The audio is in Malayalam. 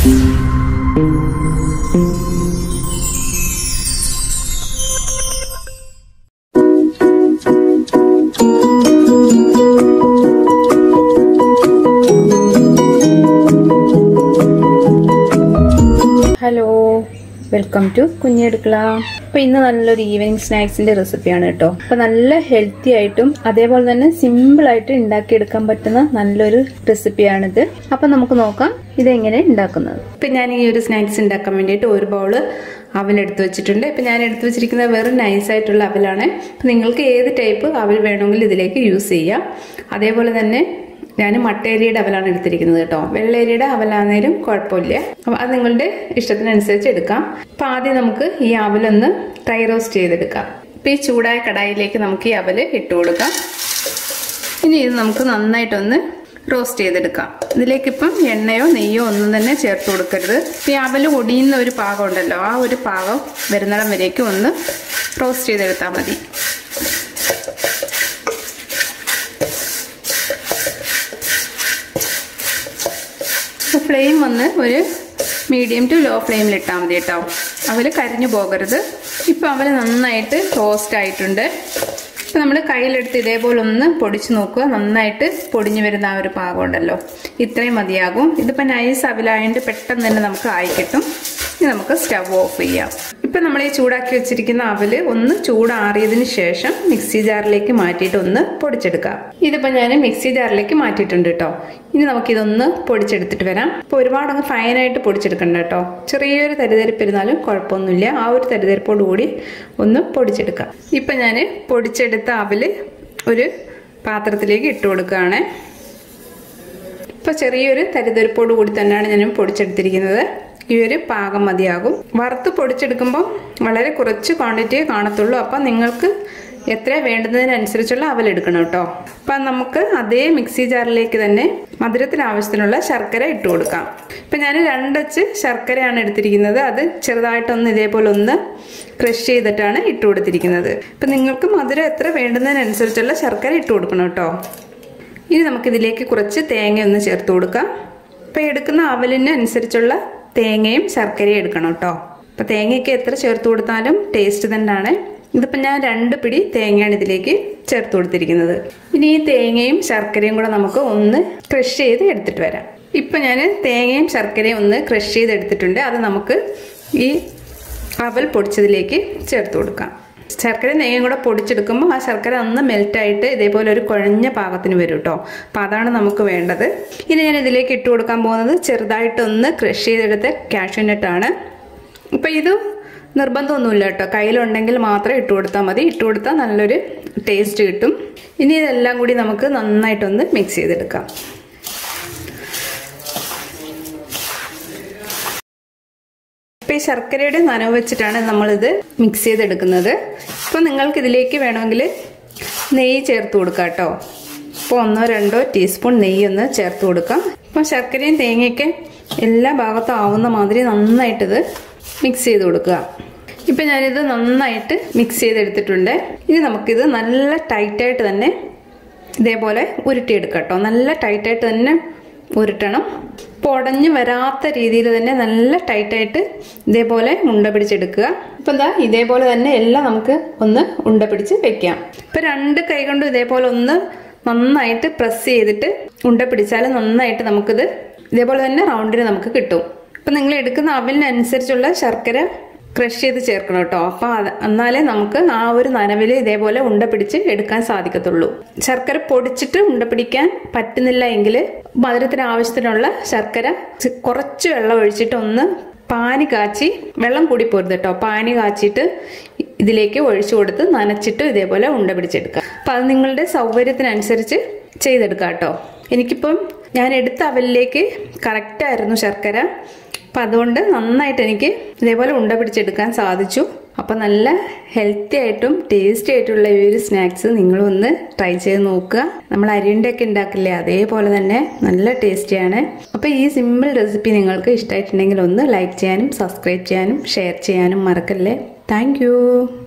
ഹലോ വെൽക്കം ടു കുഞ്ഞെടുക്കള അപ്പൊ ഇന്ന് നല്ലൊരു ഈവനിങ് സ്നാക്സിന്റെ റെസിപ്പിയാണ് കേട്ടോ അപ്പൊ നല്ല ഹെൽത്തി ആയിട്ടും അതേപോലെ തന്നെ സിമ്പിൾ ആയിട്ട് ഉണ്ടാക്കിയെടുക്കാൻ പറ്റുന്ന നല്ലൊരു റെസിപ്പിയാണിത് അപ്പൊ നമുക്ക് നോക്കാം ഇതെങ്ങനെ ഉണ്ടാക്കുന്നത് ഇപ്പൊ ഞാൻ ഈ ഒരു സ്നാക്സ് ഉണ്ടാക്കാൻ വേണ്ടിയിട്ട് ഒരു ബൗള് അവൽ എടുത്തു വെച്ചിട്ടുണ്ട് ഇപ്പൊ ഞാൻ എടുത്തു വെച്ചിരിക്കുന്നത് വെറും നൈസ് ആയിട്ടുള്ള അവലാണ് അപ്പൊ നിങ്ങൾക്ക് ഏത് ടൈപ്പ് അവൽ വേണമെങ്കിലും ഇതിലേക്ക് യൂസ് ചെയ്യാം അതേപോലെ തന്നെ ഞാൻ മട്ടേരിയുടെ അവലാണ് എടുത്തിരിക്കുന്നത് കേട്ടോ വെള്ളേരിയുടെ അവലാന്നേലും കുഴപ്പമില്ല അപ്പം അത് നിങ്ങളുടെ ഇഷ്ടത്തിനനുസരിച്ച് എടുക്കാം അപ്പം ആദ്യം നമുക്ക് ഈ അവലൊന്ന് ഡ്രൈ റോസ്റ്റ് ചെയ്തെടുക്കാം അപ്പം ഈ ചൂടായ കടായിലേക്ക് നമുക്ക് ഈ അവല് ഇട്ട് കൊടുക്കാം ഇനി ഇത് നമുക്ക് നന്നായിട്ടൊന്ന് റോസ്റ്റ് ചെയ്തെടുക്കാം ഇതിലേക്ക് ഇപ്പം എണ്ണയോ നെയ്യോ ഒന്നും തന്നെ ചേർത്ത് കൊടുക്കരുത് ഈ അവല് ഒടിയുന്ന ഒരു പാകം ഉണ്ടല്ലോ ആ ഒരു പാകം വരുന്നിടം വരേക്കും ഒന്ന് റോസ്റ്റ് ചെയ്തെടുത്താൽ മതി ഫ്ലെയിം വന്ന് ഒരു മീഡിയം ടു ലോ ഫ്ലെയിമിൽ ഇട്ടാൽ മതി കേട്ടോ അവൽ കരിഞ്ഞു പോകരുത് ഇപ്പം അവൽ നന്നായിട്ട് ടോസ്റ്റ് ആയിട്ടുണ്ട് ഇപ്പം നമ്മൾ കയ്യിലെടുത്ത് ഇതേപോലെ ഒന്ന് പൊടിച്ച് നോക്കുക നന്നായിട്ട് പൊടിഞ്ഞു വരുന്ന ആ ഒരു പാകം ഉണ്ടല്ലോ ഇത്രയും മതിയാകും ഇതിപ്പോൾ നൈസ് അവലായതുകൊണ്ട് പെട്ടെന്ന് തന്നെ നമുക്ക് ആയി കിട്ടും ഇനി നമുക്ക് സ്റ്റവ് ഓഫ് ചെയ്യാം ഇപ്പം നമ്മൾ ഈ ചൂടാക്കി വെച്ചിരിക്കുന്ന അവല് ഒന്ന് ചൂടാറിയതിന് ശേഷം മിക്സി ജാറിലേക്ക് മാറ്റിയിട്ട് ഒന്ന് പൊടിച്ചെടുക്കാം ഇതിപ്പോൾ ഞാൻ മിക്സി ജാറിലേക്ക് മാറ്റിയിട്ടുണ്ട് കേട്ടോ ഇനി നമുക്കിതൊന്ന് പൊടിച്ചെടുത്തിട്ട് വരാം ഇപ്പോൾ ഒരുപാടങ്ങ് ഫൈനായിട്ട് പൊടിച്ചെടുക്കണ്ട കേട്ടോ ചെറിയൊരു തരിതരിപ്പിരുന്നാലും കുഴപ്പമൊന്നുമില്ല ആ ഒരു തരിതരിപ്പോട് കൂടി ഒന്ന് പൊടിച്ചെടുക്കാം ഇപ്പം ഞാൻ പൊടിച്ചെടുത്ത അവല് ഒരു പാത്രത്തിലേക്ക് ഇട്ട് കൊടുക്കുകയാണ് ഇപ്പോൾ ചെറിയൊരു തരിതരിപ്പോട് കൂടി തന്നെയാണ് ഞാൻ പൊടിച്ചെടുത്തിരിക്കുന്നത് ഈ ഒരു പാകം മതിയാകും വറുത്ത് പൊടിച്ചെടുക്കുമ്പോൾ വളരെ കുറച്ച് ക്വാണ്ടിറ്റിയെ കാണത്തുള്ളൂ അപ്പം നിങ്ങൾക്ക് എത്ര വേണ്ടുന്നതിനനുസരിച്ചുള്ള അവലെടുക്കണം കേട്ടോ അപ്പം നമുക്ക് അതേ മിക്സി ജാറിലേക്ക് തന്നെ മധുരത്തിന് ആവശ്യത്തിനുള്ള ശർക്കര ഇട്ട് കൊടുക്കാം ഇപ്പം ഞാൻ രണ്ടച്ച് ശർക്കരയാണ് എടുത്തിരിക്കുന്നത് അത് ചെറുതായിട്ടൊന്ന് ഇതേപോലെ ഒന്ന് ക്രഷ് ചെയ്തിട്ടാണ് ഇട്ട് കൊടുത്തിരിക്കുന്നത് ഇപ്പം നിങ്ങൾക്ക് മധുരം എത്ര വേണ്ടുന്നതിനനുസരിച്ചുള്ള ശർക്കര ഇട്ട് കൊടുക്കണം കേട്ടോ ഇനി നമുക്കിതിലേക്ക് കുറച്ച് തേങ്ങ ഒന്ന് ചേർത്ത് കൊടുക്കാം ഇപ്പം എടുക്കുന്ന അവലിന് അനുസരിച്ചുള്ള തേങ്ങയും ശർക്കരയും എടുക്കണം കേട്ടോ അപ്പം തേങ്ങയ്ക്ക് എത്ര ചേർത്ത് കൊടുത്താലും ടേസ്റ്റ് തന്നെയാണ് ഇതിപ്പോൾ ഞാൻ രണ്ട് പിടി തേങ്ങയാണ് ഇതിലേക്ക് ചേർത്ത് കൊടുത്തിരിക്കുന്നത് ഇനി ഈ തേങ്ങയും ശർക്കരയും കൂടെ നമുക്ക് ഒന്ന് ക്രഷ് ചെയ്ത് എടുത്തിട്ട് വരാം ഇപ്പം ഞാൻ തേങ്ങയും ശർക്കരയും ഒന്ന് ക്രഷ് ചെയ്ത് എടുത്തിട്ടുണ്ട് അത് നമുക്ക് ഈ അവൽ പൊടിച്ചതിലേക്ക് ചേർത്ത് കൊടുക്കാം ശർക്കര നെയ്യും കൂടെ പൊടിച്ചെടുക്കുമ്പോൾ ആ ശർക്കര ഒന്ന് മെൽറ്റായിട്ട് ഇതേപോലെ ഒരു കുഴഞ്ഞ പാകത്തിന് വരും കേട്ടോ അപ്പോൾ അതാണ് നമുക്ക് വേണ്ടത് ഇനി ഞാൻ ഇതിലേക്ക് ഇട്ട് കൊടുക്കാൻ പോകുന്നത് ചെറുതായിട്ടൊന്ന് ക്രഷ് ചെയ്തെടുത്ത കാഷ്യൂനട്ടാണ് അപ്പോൾ ഇത് നിർബന്ധമൊന്നുമില്ല കേട്ടോ കയ്യിലുണ്ടെങ്കിൽ മാത്രം ഇട്ട് കൊടുത്താൽ മതി ഇട്ട് കൊടുത്താൽ നല്ലൊരു ടേസ്റ്റ് കിട്ടും ഇനി ഇതെല്ലാം കൂടി നമുക്ക് നന്നായിട്ടൊന്ന് മിക്സ് ചെയ്തെടുക്കാം ഇപ്പോൾ ഈ ശർക്കരയുടെ നനവ് വെച്ചിട്ടാണ് നമ്മളിത് മിക്സ് ചെയ്തെടുക്കുന്നത് ഇപ്പോൾ നിങ്ങൾക്ക് ഇതിലേക്ക് വേണമെങ്കിൽ നെയ്യ് ചേർത്ത് കൊടുക്കാം കേട്ടോ ഇപ്പോൾ ഒന്നോ രണ്ടോ ടീസ്പൂൺ നെയ്യ് ഒന്ന് ചേർത്ത് കൊടുക്കാം ഇപ്പോൾ ശർക്കരയും തേങ്ങയൊക്കെ എല്ലാ ഭാഗത്തും ആവുന്ന മാതിരി നന്നായിട്ടിത് മിക്സ് ചെയ്ത് കൊടുക്കുക ഇപ്പം ഞാനിത് നന്നായിട്ട് മിക്സ് ചെയ്തെടുത്തിട്ടുണ്ട് ഇനി നമുക്കിത് നല്ല ടൈറ്റായിട്ട് തന്നെ ഇതേപോലെ ഉരുട്ടിയെടുക്കാം കേട്ടോ നല്ല ടൈറ്റായിട്ട് തന്നെ ഉരുട്ടണം പൊടഞ്ഞു വരാത്ത രീതിയിൽ തന്നെ നല്ല ടൈറ്റായിട്ട് ഇതേപോലെ ഉണ്ട പിടിച്ചെടുക്കുക ഇപ്പം എന്താ ഇതേപോലെ തന്നെ എല്ലാം നമുക്ക് ഒന്ന് ഉണ്ട പിടിച്ച് വെക്കാം ഇപ്പം രണ്ട് കൈ കൊണ്ടും ഇതേപോലെ ഒന്ന് നന്നായിട്ട് പ്രസ് ചെയ്തിട്ട് ഉണ്ട പിടിച്ചാൽ നന്നായിട്ട് നമുക്കിത് ഇതേപോലെ തന്നെ റൗണ്ടിന് നമുക്ക് കിട്ടും ഇപ്പം നിങ്ങൾ എടുക്കുന്ന അവലിനനുസരിച്ചുള്ള ശർക്കര ക്രഷ് ചെയ്ത് ചേർക്കണം കേട്ടോ അപ്പം അത് എന്നാലേ നമുക്ക് ആ ഒരു നനവിൽ ഇതേപോലെ ഉണ്ട പിടിച്ച് എടുക്കാൻ സാധിക്കത്തുള്ളൂ ശർക്കര പൊടിച്ചിട്ട് ഉണ്ട പിടിക്കാൻ പറ്റുന്നില്ല എങ്കിൽ മധുരത്തിന് ആവശ്യത്തിനുള്ള ശർക്കര കുറച്ച് വെള്ളം ഒഴിച്ചിട്ട് ഒന്ന് പാനി കാച്ചി വെള്ളം കൂടി പോരുത് കേട്ടോ പാനി കാച്ചിട്ട് ഇതിലേക്ക് ഒഴിച്ചു കൊടുത്ത് നനച്ചിട്ട് ഇതേപോലെ ഉണ്ട പിടിച്ചെടുക്കുക അപ്പം അത് നിങ്ങളുടെ സൗകര്യത്തിനനുസരിച്ച് ചെയ്തെടുക്കാം കേട്ടോ എനിക്കിപ്പം ഞാൻ എടുത്ത അവലിലേക്ക് കറക്റ്റായിരുന്നു ശർക്കര അപ്പം അതുകൊണ്ട് നന്നായിട്ട് എനിക്ക് ഇതേപോലെ ഉണ്ട പിടിച്ചെടുക്കാൻ സാധിച്ചു അപ്പം നല്ല ഹെൽത്തി ആയിട്ടും ടേസ്റ്റി ആയിട്ടുള്ള ഈ ഒരു സ്നാക്സ് നിങ്ങളൊന്ന് ട്രൈ ചെയ്ത് നോക്കുക നമ്മൾ അരിയുണ്ടൊക്കെ ഉണ്ടാക്കില്ലേ അതേപോലെ തന്നെ നല്ല ടേസ്റ്റിയാണ് അപ്പോൾ ഈ സിമ്പിൾ റെസിപ്പി നിങ്ങൾക്ക് ഇഷ്ടമായിട്ടുണ്ടെങ്കിൽ ഒന്ന് ലൈക്ക് ചെയ്യാനും സബ്സ്ക്രൈബ് ചെയ്യാനും ഷെയർ ചെയ്യാനും മറക്കല്ലേ താങ്ക്